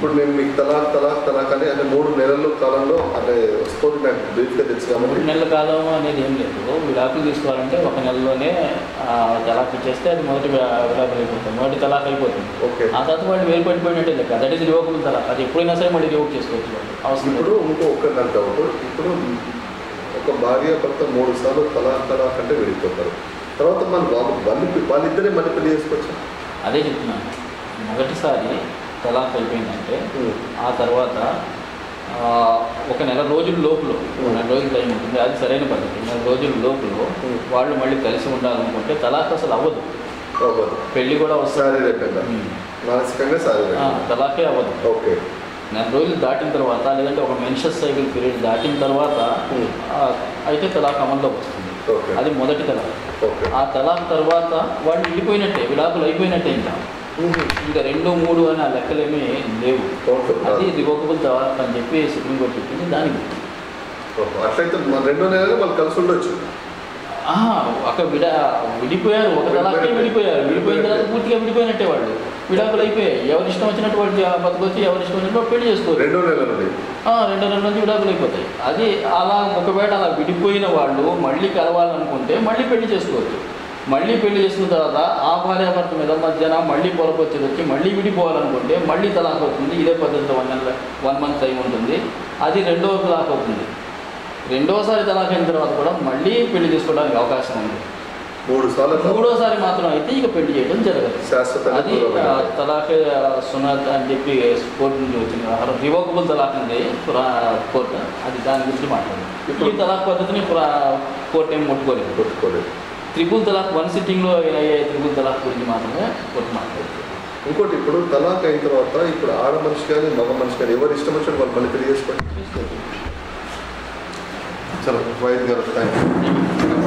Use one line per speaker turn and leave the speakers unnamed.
ఇప్పుడు నేను మీకు తలాక్ తలాక్ తలాక్ అని అంటే మూడు నెలల కాలంలో అంటే వస్తుంది నాకు బ్రీఫ్గా తెలుసు
మూడు
కాబట్టి
నెలల కాలం అనేది ఏం లేదు విడాకులు తీసుకోవాలంటే ఒక నెలలోనే ఆ, తలాక్ ఇచ్చేస్తే అది మొదటి విడా- విడాకులు అయిపోతుంది మొదటి తలాక్ అయిపోతుంది
ఓకే
ఆ తర్వాత వాళ్ళు వేరు పడిపోయినట్టే లెక్క దట్ ఈస్ రివోకబుల్ తలాక్ అది ఎప్పుడైనా సరే మళ్ళీ రివోక్ చేసుకోవచ్చు వాళ్ళు అవసరం
ఇప్పుడు
లేదు
ఇంకో ఒక్క నాకు డౌట్ ఇప్పుడు ఒక భార్య భర్త మూడు సార్లు తలాక్ తలాక్ అంటే విడిపోతారు తర్వాత మన వాళ్ళు వాళ్ళు వాళ్ళిద్దరే మళ్ళీ పెళ్లి చేసుకోవచ్చు
అదే చెప్తున్నాను మొదటిసారి తలాక్ అయిపోయిందంటే
ఉమ్.
ఆ తర్వాత ఆ, ఒక నెల రోజుల లోపల ఒక నెల రోజుల టైం ఉంటుంది అది సరైన పద్ధతి నెల రోజుల లోపల
Hmm.
వాళ్ళు మళ్ళీ కలిసి ఉండాలనుకుంటే తలాక్ అసలు అవ్వదు
అవ్వదు
పెళ్లి కూడా వస్తుంది
శారీరకంగా
Hmm.
మానసికంగా శారీరకంగా
ఆ, తలాకే అవ్వదు
ఓకే
నెల రోజులు దాటిన తర్వాత లేదంటే ఒక మెన్షస్ సైకిల్ పీరియడ్ దాటిన తర్వాత
Hmm.
ఆ, అయితే తలాక్ అమల్లోకి వస్తుంది
ఓకే
అది మొదటి తలాక్
ఓకే
ఆ తలాక్ తర్వాత వాళ్ళు విడిపోయినట్టే విడాకులు అయిపోయినట్టే ఇంకా ఇంకా రెండు మూడు అని ఆ లెక్కలేమీ లేవు
ఓకే
అది రివోకబుల్ తలాక్ అని చెప్పి సుప్రీంకోర్టు చెప్పింది దానికి
ఓహో. అట్లయితే మన రెండో నెలలో వాళ్ళు కలిసి ఉండొచ్చు
ఆహా, అక్కడ విడా విడిపోయారు ఒక తలాకే విడిపోయారు విడిపోయిన తర్వాత పూర్తిగా విడిపోయినట్టే వాళ్ళు విడాకులు అయిపోయాయి ఎవరి ఇష్టం వచ్చినట్టు వాళ్ళు జా- బతకొచ్చి ఎవరి ఇష్టం వచ్చినట్టు వాళ్ళు పెళ్లి చేసుకోరు
రెండో నెల నుండి
ఆ, రెండు నెలల నుంచి విడాకులు అయిపోతాయి అది అలా ఒకవేళ అలా విడిపోయిన వాళ్ళు మళ్ళీ కలవాలనుకుంటే మళ్ళీ పెళ్లి చేసుకోవచ్చు మళ్ళీ పెళ్లి చేసుకున్న తర్వాత ఆ భార్యాభర్త మీద మధ్యన మళ్ళీ పొరపొచ్చేది వచ్చి మళ్ళీ విడిపోవాలనుకుంటే మళ్ళీ తలాక్ అవుతుంది ఇదే పద్ధతిలో వన్ నెల వన్ మంత్ టైం ఉంటుంది అది రెండవ తలాక్ అవుతుంది రెండోసారి తలాక్ అయిన తర్వాత కూడా మళ్ళీ పెళ్లి చేసుకోవడానికి అవకాశం ఉంది
మూడు సార్లు అట్లా
మూడోసారి మాత్రం అయితే ఇక పెళ్లి చేయడం జరగదు
శాశ్వతంగా
అది
దూరం
ఆ,
అయ్యారు.
తలాక్ ఆ, సున్నత్ అని చెప్పి కోర్టు నుంచి వచ్చింది ఆహారం రివోకబుల్ తలాక్ ఉంది పురా- కోర్టు అది దాని గురించి మాట్లాడింది
ఇప్పుడు-
ఈ తలాక్ పద్ధతిని పురా- కోర్టు ఏం ముట్టుకోలేదు
కొట్టుకోలేదు
త్రిపుల్ తలాక్ వన్ సిట్టింగ్లో అయ్యే త్రిపుల్ తలాక్ గురించి మాత్రమే కోర్టు మాట్లాడుతుంది
ఇంకోటి ఇప్పుడు తలాక్ అయిన తర్వాత ఇప్పుడు ఆడ మనిషి కానీ మగ మనిషి కానీ ఎవరు ఇష్టం వచ్చినట్టు వాళ్ళు మళ్ళీ పెళ్లి చేసుకోండి చలో వైద్య గారు థ్యాంక్ యూ